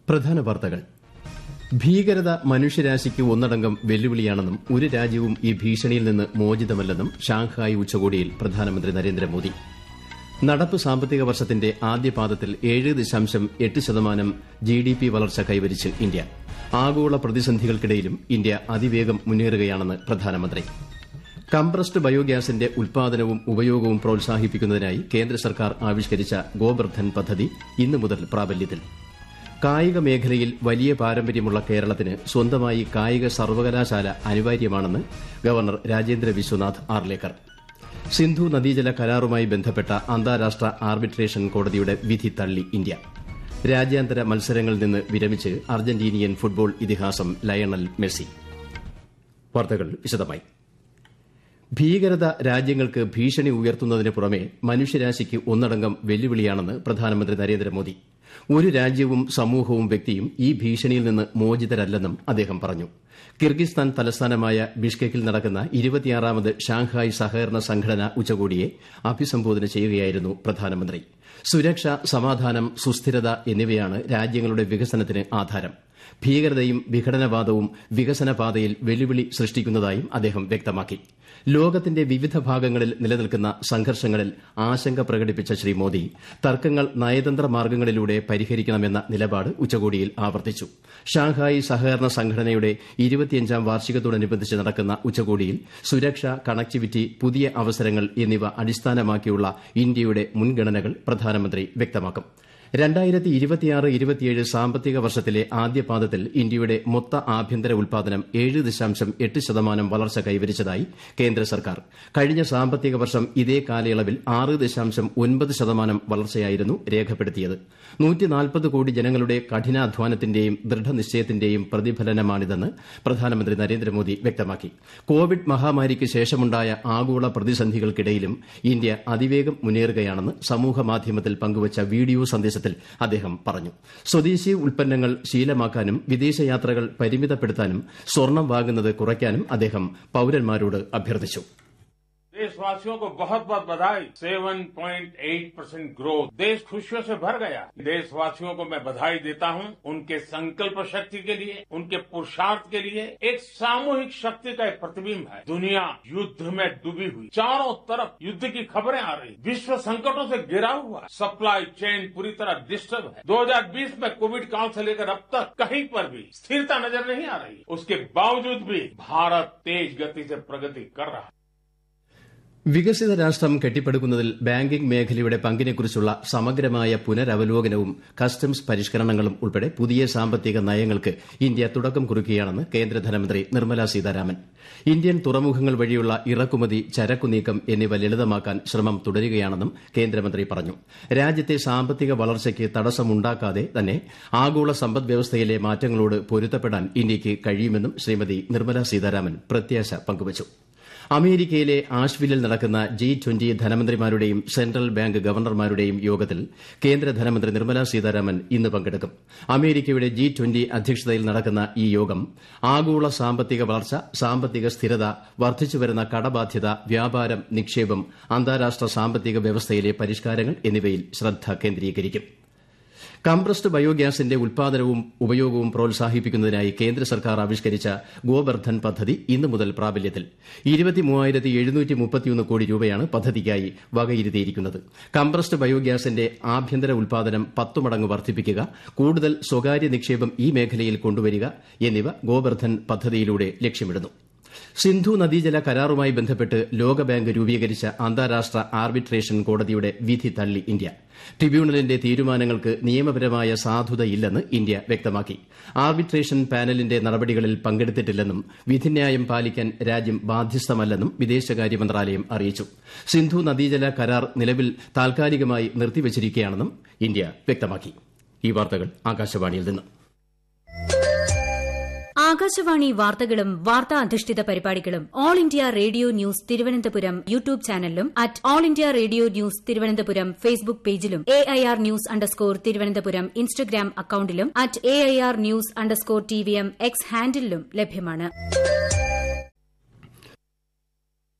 പ്രധാന വാർത്തകൾ ഭീകരത മനുഷ്യരാശിക്ക് ഒന്നടങ്കം വെല്ലുവിളിയാണെന്നും ഒരു രാജ്യവും ഈ ഭീഷണിയിൽ നിന്ന് മോചിതമല്ലെന്നും ഷാങ്ഹായ് ഉച്ചകോടിയിൽ പ്രധാനമന്ത്രി നരേന്ദ്രമോദി നടപ്പ് സാമ്പത്തിക വർഷത്തിന്റെ ആദ്യപാദത്തിൽ ഏഴ് ദശാംശം എട്ട് ശതമാനം ജി ഡി പി വളർച്ച കൈവരിച്ച് ഇന്ത്യ ആഗോള പ്രതിസന്ധികൾക്കിടയിലും ഇന്ത്യ അതിവേഗം മുന്നേറുകയാണെന്ന് പ്രധാനമന്ത്രി കംപ്രസ്ഡ് ബയോഗ്യാസിന്റെ ഉൽപാദനവും ഉപയോഗവും പ്രോത്സാഹിപ്പിക്കുന്നതിനായി കേന്ദ്ര സർക്കാർ ആവിഷ്കരിച്ച ഗോബർധൻ പദ്ധതി ഇന്നു മുതൽ പ്രാബല്യത്തിൽ കായിക മേഖലയിൽ വലിയ പാരമ്പര്യമുള്ള കേരളത്തിന് സ്വന്തമായി കായിക സർവകലാശാല അനിവാര്യമാണെന്ന് ഗവർണർ രാജേന്ദ്ര വിശ്വനാഥ് ആർലേക്കർ സിന്ധു നദീജല കരാറുമായി ബന്ധപ്പെട്ട അന്താരാഷ്ട്ര ആർബിട്രേഷൻ കോടതിയുടെ വിധി തള്ളി ഇന്ത്യ രാജ്യാന്തര മത്സരങ്ങളിൽ നിന്ന് വിരമിച്ച് അർജന്റീനിയൻ ഫുട്ബോൾ ഇതിഹാസം ലയണൽ മെസ്സി വാർത്തകൾ വിശദമായി ഭീകരത രാജ്യങ്ങൾക്ക് ഭീഷണി ഉയർത്തുന്നതിന് പുറമെ മനുഷ്യരാശിക്ക് ഒന്നടങ്കം വെല്ലുവിളിയാണെന്ന് പ്രധാനമന്ത്രി നരേന്ദ്രമോദി ഒരു രാജ്യവും സമൂഹവും വ്യക്തിയും ഈ ഭീഷണിയിൽ നിന്ന് മോചിതരല്ലെന്നും അദ്ദേഹം പറഞ്ഞു കിർഗിസ്ഥാൻ തലസ്ഥാനമായ ബിഷ്കെക്കിൽ നടക്കുന്ന ഇരുപത്തിയാറാമത് ഷാങ്ഹായ് സഹകരണ സംഘടന ഉച്ചകോടിയെ അഭിസംബോധന ചെയ്യുകയായിരുന്നു പ്രധാനമന്ത്രി സുരക്ഷ സമാധാനം സുസ്ഥിരത എന്നിവയാണ് രാജ്യങ്ങളുടെ വികസനത്തിന് ആധാരം ഭീകരതയും വിഘടനവാദവും വികസനപാതയിൽ വെല്ലുവിളി സൃഷ്ടിക്കുന്നതായും അദ്ദേഹം വ്യക്തമാക്കി ലോകത്തിന്റെ വിവിധ ഭാഗങ്ങളിൽ നിലനിൽക്കുന്ന സംഘർഷങ്ങളിൽ ആശങ്ക പ്രകടിപ്പിച്ച ശ്രീ മോദി തർക്കങ്ങൾ നയതന്ത്ര മാർഗ്ഗങ്ങളിലൂടെ പരിഹരിക്കണമെന്ന നിലപാട് ഉച്ചകോടിയിൽ ആവർത്തിച്ചു ഷാങ്ഹായ് സഹകരണ സംഘടനയുടെ ഇരുപത്തിയഞ്ചാം വാർഷികത്തോടനുബന്ധിച്ച് നടക്കുന്ന ഉച്ചകോടിയിൽ സുരക്ഷ കണക്ടിവിറ്റി പുതിയ അവസരങ്ങൾ എന്നിവ അടിസ്ഥാനമാക്കിയുള്ള ഇന്ത്യയുടെ മുൻഗണനകൾ പ്രധാനമന്ത്രി വ്യക്തമാക്കും രണ്ടായിരത്തി ഇരുപത്തിയാറ് ഇരുപത്തിയേഴ് സാമ്പത്തിക വർഷത്തിലെ ആദ്യപാദത്തിൽ ഇന്ത്യയുടെ മൊത്ത ആഭ്യന്തര ഉൽപാദനം ഏഴ് ദശാംശം എട്ട് ശതമാനം വളർച്ച കൈവരിച്ചതായി കേന്ദ്ര സർക്കാർ കഴിഞ്ഞ സാമ്പത്തിക വർഷം ഇതേ കാലയളവിൽ ആറ് ദശാംശം ഒൻപത് ശതമാനം വളർച്ചയായിരുന്നു രേഖപ്പെടുത്തിയത് കോടി ജനങ്ങളുടെ കഠിനാധ്വാനത്തിന്റെയും ദൃഢനിശ്ചയത്തിന്റെയും പ്രതിഫലനമാണിതെന്ന് പ്രധാനമന്ത്രി നരേന്ദ്രമോദി വ്യക്തമാക്കി കോവിഡ് മഹാമാരിക്ക് ശേഷമുണ്ടായ ആഗോള പ്രതിസന്ധികൾക്കിടയിലും ഇന്ത്യ അതിവേഗം മുന്നേറുകയാണെന്ന് സമൂഹമാധ്യമത്തിൽ പങ്കുവച്ച വീഡിയോ സന്ദേശത്തിൽ അദ്ദേഹം പറഞ്ഞു സ്വദേശി ഉൽപ്പന്നങ്ങൾ ശീലമാക്കാനും വിദേശയാത്രകൾ പരിമിതപ്പെടുത്താനും സ്വർണം വാങ്ങുന്നത് കുറയ്ക്കാനും അദ്ദേഹം പൌരന്മാരോട് അഭ്യർത്ഥിച്ചു देशवासियों को बहुत बहुत बधाई 7.8 परसेंट ग्रोथ देश खुशियों से भर गया देशवासियों को मैं बधाई देता हूं उनके संकल्प शक्ति के लिए उनके पुरुषार्थ के लिए एक सामूहिक शक्ति का एक प्रतिबिंब है दुनिया युद्ध में डूबी हुई चारों तरफ युद्ध की खबरें आ रही विश्व संकटों से घिरा हुआ सप्लाई चेन पूरी तरह डिस्टर्ब है 2020 में कोविड काल से लेकर अब तक कहीं पर भी स्थिरता नजर नहीं आ रही उसके बावजूद भी भारत तेज गति से प्रगति कर रहा है വികസിത രാഷ്ട്രം കെട്ടിപ്പടുക്കുന്നതിൽ ബാങ്കിംഗ് മേഖലയുടെ പങ്കിനെക്കുറിച്ചുള്ള സമഗ്രമായ പുനരവലോകനവും കസ്റ്റംസ് പരിഷ്കരണങ്ങളും ഉൾപ്പെടെ പുതിയ സാമ്പത്തിക നയങ്ങൾക്ക് ഇന്ത്യ തുടക്കം കുറിക്കുകയാണെന്ന് കേന്ദ്ര ധനമന്ത്രി നിർമ്മല സീതാരാമൻ ഇന്ത്യൻ തുറമുഖങ്ങൾ വഴിയുള്ള ഇറക്കുമതി ചരക്കുനീക്കം എന്നിവ ലളിതമാക്കാൻ ശ്രമം തുടരുകയാണെന്നും കേന്ദ്രമന്ത്രി പറഞ്ഞു രാജ്യത്തെ സാമ്പത്തിക വളർച്ചയ്ക്ക് തടസ്സമുണ്ടാക്കാതെ തന്നെ ആഗോള സമ്പദ്വ്യവസ്ഥയിലെ മാറ്റങ്ങളോട് പൊരുത്തപ്പെടാൻ ഇന്ത്യയ്ക്ക് കഴിയുമെന്നും ശ്രീമതി നിർമ്മല സീതാരാമൻ പ്രത്യാശ പങ്കുവച്ചു അമേരിക്കയിലെ ആഷ്വില്ലിൽ നടക്കുന്ന ജി ട്വന്റി ധനമന്ത്രിമാരുടെയും സെൻട്രൽ ബാങ്ക് ഗവർണർമാരുടെയും യോഗത്തിൽ കേന്ദ്ര ധനമന്ത്രി നിർമ്മല സീതാരാമൻ ഇന്ന് പങ്കെടുക്കും അമേരിക്കയുടെ ജി ട്വന്റി അധ്യക്ഷതയിൽ നടക്കുന്ന ഈ യോഗം ആഗോള സാമ്പത്തിക വളർച്ച സാമ്പത്തിക സ്ഥിരത വർദ്ധിച്ചുവരുന്ന കടബാധ്യത വ്യാപാരം നിക്ഷേപം അന്താരാഷ്ട്ര സാമ്പത്തിക വ്യവസ്ഥയിലെ പരിഷ്കാരങ്ങൾ എന്നിവയിൽ ശ്രദ്ധ കേന്ദ്രീകരിക്കും കംപ്രസ്ഡ് ബയോഗ്യാസിന്റെ ഉൽപാദനവും ഉപയോഗവും പ്രോത്സാഹിപ്പിക്കുന്നതിനായി കേന്ദ്ര സർക്കാർ ആവിഷ്കരിച്ച ഗോബർധൻ പദ്ധതി ഇന്നു മുതൽ പ്രാബല്യത്തിൽ കോടി രൂപയാണ് പദ്ധതിക്കായി വകയിരുത്തിയിരിക്കുന്നത് കംപ്രസ്ഡ് ബയോഗ്യാസിന്റെ ആഭ്യന്തര ഉൽപാദനം പത്തു മടങ്ങ് വർദ്ധിപ്പിക്കുക കൂടുതൽ സ്വകാര്യ നിക്ഷേപം ഈ മേഖലയിൽ കൊണ്ടുവരിക എന്നിവ ഗോബർധൻ പദ്ധതിയിലൂടെ ലക്ഷ്യമിടുന്നു സിന്ധു നദീജല കരാറുമായി ബന്ധപ്പെട്ട് ലോകബാങ്ക് രൂപീകരിച്ച അന്താരാഷ്ട്ര ആർബിട്രേഷൻ കോടതിയുടെ വിധി തള്ളി ഇന്ത്യ ട്രിബ്യൂണലിന്റെ തീരുമാനങ്ങൾക്ക് നിയമപരമായ സാധുതയില്ലെന്ന് ഇന്ത്യ വ്യക്തമാക്കി ആർബിട്രേഷൻ പാനലിന്റെ നടപടികളിൽ പങ്കെടുത്തിട്ടില്ലെന്നും വിധിന്യായം പാലിക്കാൻ രാജ്യം ബാധ്യസ്ഥമല്ലെന്നും വിദേശകാര്യ മന്ത്രാലയം അറിയിച്ചു സിന്ധു നദീജല കരാർ നിലവിൽ താൽക്കാലികമായി നിർത്തിവച്ചിരിക്കുകയാണെന്നും ഇന്ത്യ വ്യക്തമാക്കി ഈ വാർത്തകൾ ആകാശവാണിയിൽ നിന്ന് ആകാശവാണി വാർത്തകളും വാർത്താ അധിഷ്ഠിത പരിപാടികളും All India Radio News Thiruvananthapuram YouTube ചാനലിലും at All India Radio News Thiruvananthapuram Facebook പേജിലും A I R news underscore Thiruvananthapuram Instagram അക്കൌണ്ടിലും at A I R news underscore T V M X ഹാൻഡിലും ലഭ്യമാണ്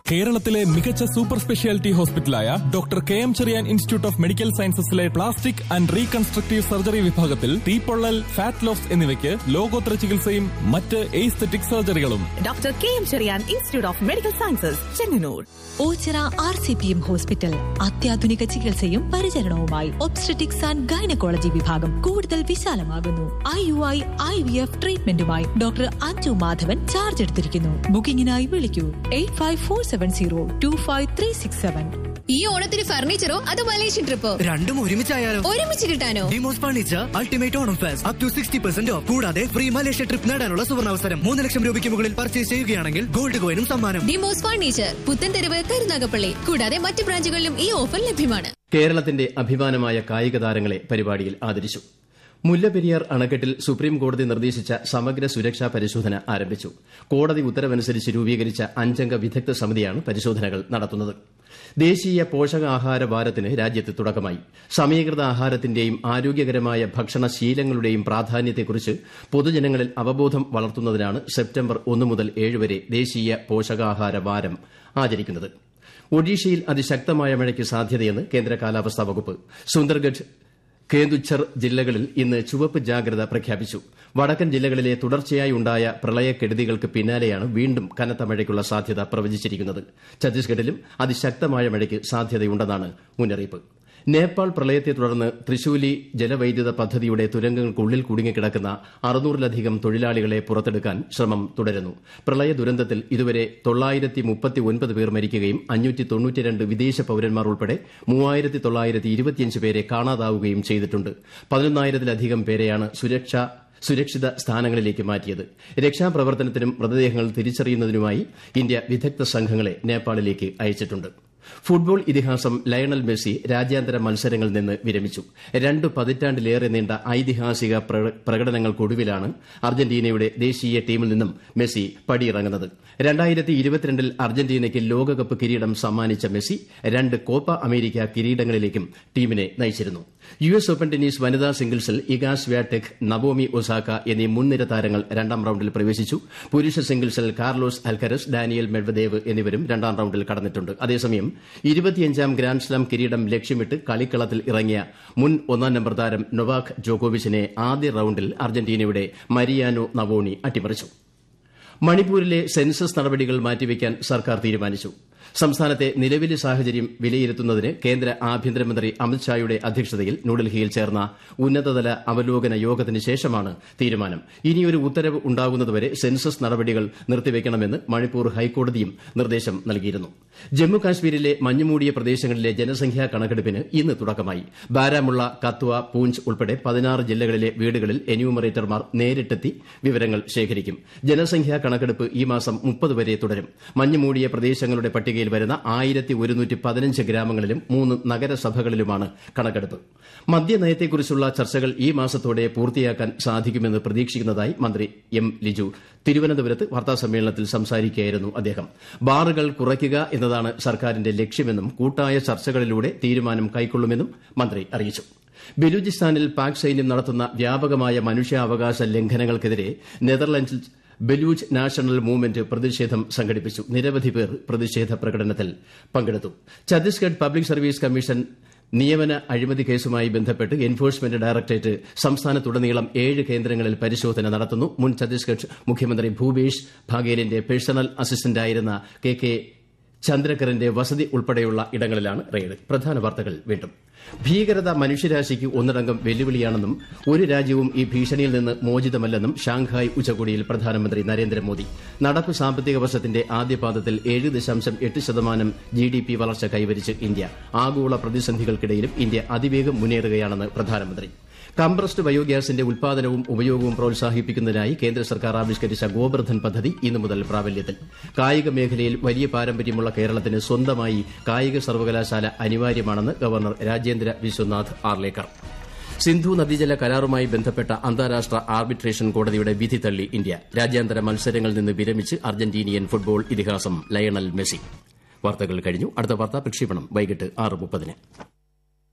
കേരളത്തിലെ മികച്ച സൂപ്പർ സ്പെഷ്യാലിറ്റി ഹോസ്പിറ്റലായ doctor K M Cherian institute of medical സയൻസസിലെ plastic and reconstructive surgery വിഭാഗത്തിൽ തീപ്പൊള്ളൽ ഫാറ്റ് ലോസ് എന്നിവയ്ക്ക് ലോകോത്തര ചികിത്സയും മറ്റ് എയ്സ്തെറ്റിക് സർജറികളും doctor K M Cherian institute of medical sciences Chengannur Oachira R C P M hospital അത്യാധുനിക ചികിത്സയും പരിചരണവുമായി ഒബ്സ്ട്രറ്റിക്സ് ആൻഡ് ഗൈനക്കോളജി വിഭാഗം കൂടുതൽ വിശാലമാകുന്നു I U I I V F ട്രീറ്റ്മെന്റുമായി ഡോക്ടർ അഞ്ജു മാധവൻ ചാർജ് എടുത്തിരിക്കുന്നു ബുക്കിംഗിനായി വിളിക്കൂ eight five four seven zero two five three six seven ഈ ഓണത്തിന് ഫർണിച്ചറോ അതോ മലേഷ്യൻ ട്രിപ്പോ രണ്ടും ഒരുമിച്ചായാലോ ഒരുമിച്ച് കിട്ടാനോ Demos furniture ultimate Onam fest up to sixty percent off കൂടാതെ ഫ്രീ മലേഷ്യ ട്രിപ്പ് നേടാനുള്ള സുവർണാവസരം മൂന്ന് ലക്ഷം രൂപയ്ക്ക് മുകളിൽ പർച്ചേസ് ചെയ്യുകയാണെങ്കിൽ ഗോൾഡ് കോയിനും സമ്മാനം ഡിമോസ് ഫർണിച്ചർ പുത്തൻതെരുവ് കരുനാഗപ്പള്ളി കൂടാതെ മറ്റ് ബ്രാഞ്ചുകളിലും ഈ ഓഫർ ലഭ്യമാണ് കേരളത്തിന്റെ അഭിമാനമായ കായിക താരങ്ങളെ പരിപാടിയിൽ ആദരിച്ചു മുല്ലപ്പെരിയാർ അണക്കെട്ടിൽ സുപ്രീം കോടതി നിർദ്ദേശിച്ച സമഗ്ര സുരക്ഷാ പരിശോധന ആരംഭിച്ചു കോടതി ഉത്തരവനുസരിച്ച് രൂപീകരിച്ച അഞ്ചംഗ വിദഗ്ധ സമിതിയാണ് പരിശോധനകൾ നടത്തുന്നത് ദേശീയ പോഷകാഹാര വാരത്തിന് രാജ്യത്ത് തുടക്കമായി സമീകൃത ആഹാരത്തിന്റെയും ആരോഗ്യകരമായ ഭക്ഷണശീലങ്ങളുടെയും പ്രാധാന്യത്തെക്കുറിച്ച് പൊതുജനങ്ങളിൽ അവബോധം വളർത്തുന്നതിനാണ് സെപ്റ്റംബർ ഒന്ന് മുതൽ ഏഴ് വരെ ദേശീയ പോഷകാഹാര വാരം ആചരിക്കുന്നത് ഒഡീഷയിൽ അതിശക്തമായ മഴയ്ക്ക് സാധ്യതയെന്ന് കേന്ദ്ര കാലാവസ്ഥാ വകുപ്പ് സുന്ദർഗഡ് കേന്ദുഛർ ജില്ലകളിൽ ഇന്ന് ചുവപ്പ് ജാഗ്രത പ്രഖ്യാപിച്ചു വടക്കൻ ജില്ലകളിലെ തുടർച്ചയായി ഉണ്ടായ പ്രളയക്കെടുതികൾക്ക് പിന്നാലെയാണ് വീണ്ടും കനത്ത മഴയ്ക്കുള്ള സാധ്യത പ്രവചിച്ചിരിക്കുന്നത് ഛത്തീസ്ഗഡിലും അതിശക്തമായ മഴയ്ക്ക് സാധ്യതയുണ്ടെന്നാണ് മുന്നറിയിപ്പ് നേപ്പാൾ പ്രളയത്തെ തുടർന്ന് തൃശൂലി ജലവൈദ്യുത പദ്ധതിയുടെ തുരങ്കങ്ങൾക്കുള്ളിൽ കുടുങ്ങിക്കിടക്കുന്ന അറുന്നൂറിലധികം തൊഴിലാളികളെ പുറത്തെടുക്കാൻ ശ്രമം തുടരുന്നു പ്രളയ ദുരന്തത്തിൽ ഇതുവരെ തൊള്ളായിരത്തി മുപ്പത്തി ഒൻപത് പേർ മരിക്കുകയും അഞ്ഞൂറ്റി തൊണ്ണൂറ്റിരണ്ട് വിദേശ പൌരന്മാർ ഉൾപ്പെടെ മൂവായിരത്തി തൊള്ളായിരത്തി ഇരുപത്തിയഞ്ച് പേരെ കാണാതാവുകയും ചെയ്തിട്ടുണ്ട് പതിനൊന്നായിരത്തിലധികം പേരെയാണ് സുരക്ഷാ സുരക്ഷിത സ്ഥാനങ്ങളിലേക്ക് മാറ്റിയത് രക്ഷാപ്രവർത്തനത്തിനും മൃതദേഹങ്ങൾ തിരിച്ചറിയുന്നതിനുമായി ഇന്ത്യ വിദഗ്ധ സംഘങ്ങളെ നേപ്പാളിലേക്ക് അയച്ചിട്ടുണ്ട് ഫുട്ബോൾ ഇതിഹാസം ലയണൽ മെസ്സി രാജ്യാന്തര മത്സരങ്ങളിൽ നിന്ന് വിരമിച്ചു രണ്ട് പതിറ്റാണ്ടിലേറെ നീണ്ട ഐതിഹാസിക പ്രകടനങ്ങൾക്കൊടുവിലാണ് അർജന്റീനയുടെ ദേശീയ ടീമിൽ നിന്നും മെസ്സി പടിയിറങ്ങുന്നത് രണ്ടായിരത്തി ഇരുപത്തിരണ്ടിൽ അർജന്റീനയ്ക്ക് ലോകകപ്പ് കിരീടം സമ്മാനിച്ച മെസ്സി രണ്ട് കോപ്പ അമേരിക്ക കിരീടങ്ങളിലേക്കും ടീമിനെ നയിച്ചിരുന്നു യു എസ് ഓപ്പൺ ടെന്നീസ് വനിതാ സിംഗിൾസിൽ ഇഗാസ് വ്യാടെക് നവോമി ഒസാക്ക എന്നീ മുൻനിര താരങ്ങൾ രണ്ടാം റൌണ്ടിൽ പ്രവേശിച്ചു പുരുഷ സിംഗിൾസിൽ കാർലോസ് അൽക്കരസ് ഡാനിയൽ മെഡ്വദേവ് എന്നിവരും രണ്ടാം റൌണ്ടിൽ കടന്നിട്ടുണ്ട് അതേസമയം ഇരുപത്തിയഞ്ചാം ഗ്രാൻഡ്സ്ലാം കിരീടം ലക്ഷ്യമിട്ട് കളിക്കളത്തിൽ ഇറങ്ങിയ മുൻ ഒന്നാം നമ്പർ താരം നൊവാക് ജോക്കോവിച്ചിനെ ആദ്യ റൌണ്ടിൽ അർജന്റീനയുടെ മരിയാനോ നവോണി അട്ടിമറിച്ചു മണിപ്പൂരിലെ സെൻസസ് നടപടികൾ മാറ്റിവെക്കാൻ സർക്കാർ തീരുമാനിച്ചു സംസ്ഥാനത്തെ നിലവിലെ സാഹചര്യം വിലയിരുത്തുന്നതിന് കേന്ദ്ര ആഭ്യന്തരമന്ത്രി അമിത്ഷായുടെ അധ്യക്ഷതയിൽ ന്യൂഡൽഹിയിൽ ചേർന്ന ഉന്നതതല അവലോകന യോഗത്തിന് ശേഷമാണ് തീരുമാനം ഇനിയൊരു ഉത്തരവ് ഉണ്ടാകുന്നതുവരെ സെൻസസ് നടപടികൾ നിർത്തിവെക്കണമെന്ന് മണിപ്പൂർ ഹൈക്കോടതിയും നിർദ്ദേശം നൽകിയിരുന്നു ജമ്മു കാശ്മീരിലെ മഞ്ഞുമൂടിയ പ്രദേശങ്ങളിലെ ജനസംഖ്യാ കണക്കെടുപ്പിന് ഇന്ന് തുടക്കമായി ബാരാമുള്ള കത്വ പൂഞ്ച് ഉൾപ്പെടെ പതിനാറ് ജില്ലകളിലെ വീടുകളിൽ എന്യൂമറേറ്റർമാർ നേരിട്ടെത്തി വിവരങ്ങൾ ശേഖരിക്കും ജനസംഖ്യാ കണക്കെടുപ്പ് ഈ മാസം മുപ്പത് വരെ തുടരും മഞ്ഞുമൂടിയ പ്രദേശങ്ങളുടെ പട്ടികയിൽ വരുന്ന ആയിരത്തി ഒരുന്നൂറ്റി പതിനഞ്ച് ഗ്രാമങ്ങളിലും മൂന്ന് നഗരസഭകളിലുമാണ് കണക്കെടുപ്പ് മദ്യനയത്തെക്കുറിച്ചുള്ള ചർച്ചകൾ ഈ മാസത്തോടെ പൂർത്തിയാക്കാൻ സാധിക്കുമെന്ന് പ്രതീക്ഷിക്കുന്നതായി മന്ത്രി എം ലിജു തിരുവനന്തപുരത്ത് വാർത്താസമ്മേളനത്തിൽ സംസാരിക്കുകയായിരുന്നു അദ്ദേഹം ബാറുകൾ കുറയ്ക്കുക എന്നതാണ് സർക്കാരിന്റെ ലക്ഷ്യമെന്നും കൂട്ടായ ചർച്ചകളിലൂടെ തീരുമാനം കൈക്കൊള്ളുമെന്നും മന്ത്രി അറിയിച്ചു ബലൂചിസ്ഥാനിൽ പാക് സൈന്യം നടത്തുന്ന വ്യാപകമായ മനുഷ്യാവകാശ ലംഘനങ്ങൾക്കെതിരെ നെതർലൻഡ്സിൽ ബലൂച്ച് നാഷണൽ മൂവ്മെന്റ് പ്രതിഷേധം സംഘടിപ്പിച്ചു നിരവധി പേർ പ്രതിഷേധ പ്രകടനത്തിൽ പങ്കെടുത്തു ഛത്തീസ്ഗഡ് പബ്ലിക് സർവീസ് കമ്മീഷൻ നിയമന അഴിമതി കേസുമായി ബന്ധപ്പെട്ട് എൻഫോഴ്സ്മെന്റ് ഡയറക്ടറേറ്റ് സംസ്ഥാനത്തുടനീളം ഏഴ് കേന്ദ്രങ്ങളിൽ പരിശോധന നടത്തുന്നു മുൻ ഛത്തീസ്ഗഡ് മുഖ്യമന്ത്രി ഭൂപേഷ് ഭാഗേലിന്റെ പേഴ്സണൽ അസിസ്റ്റന്റായിരുന്ന കെ കെ ചന്ദ്രകറിന്റെ വസതി ഉൾപ്പെടെയുള്ള ഇടങ്ങളിലാണ് റെയ്ഡ് പ്രധാന വാർത്തകൾ വീണ്ടും ഭീകരത മനുഷ്യരാശിക്ക് ഒന്നടങ്കം വെല്ലുവിളിയാണെന്നും ഒരു രാജ്യവും ഈ ഭീഷണിയിൽ നിന്ന് മോചിതമല്ലെന്നും ഷാങ്ഹായ് ഉച്ചകോടിയിൽ പ്രധാനമന്ത്രി നരേന്ദ്രമോദി നടപ്പ് സാമ്പത്തിക വർഷത്തിന്റെ ആദ്യപാദത്തിൽ ഏഴ് ദശാംശം എട്ട് ശതമാനം ജി ഡി പി വളർച്ച കൈവരിച്ച് ഇന്ത്യ ആഗോള പ്രതിസന്ധികൾക്കിടയിലും ഇന്ത്യ അതിവേഗം മുന്നേറുകയാണെന്ന് പ്രധാനമന്ത്രി കംപ്രസ്ഡ് ബയോഗ്യാസിന്റെ ഉൽപാദനവും ഉപയോഗവും പ്രോത്സാഹിപ്പിക്കുന്നതിനായി കേന്ദ്ര സർക്കാർ ആവിഷ്കരിച്ച ഗോബർധൻ പദ്ധതി ഇന്നു മുതൽ പ്രാബല്യത്തിൽ കായിക മേഖലയിൽ വലിയ പാരമ്പര്യമുള്ള കേരളത്തിന് സ്വന്തമായി കായിക സർവകലാശാല അനിവാര്യമാണെന്ന് ഗവർണർ രാജേന്ദ്ര വിശ്വനാഥ് ആർലേക്കർ സിന്ധു നദീജല കരാറുമായി ബന്ധപ്പെട്ട അന്താരാഷ്ട്ര ആർബിട്രേഷൻ കോടതിയുടെ വിധി തള്ളി ഇന്ത്യ രാജ്യാന്തര മത്സരങ്ങളിൽ നിന്ന് വിരമിച്ച് അർജന്റീനിയൻ ഫുട്ബോൾ ഇതിഹാസം ലയണൽ മെസ്സി വാർത്തകൾ കഴിഞ്ഞു അടുത്ത വാർത്താ പ്രക്ഷേപണം വൈകിട്ട് ആറ് മുപ്പതിന്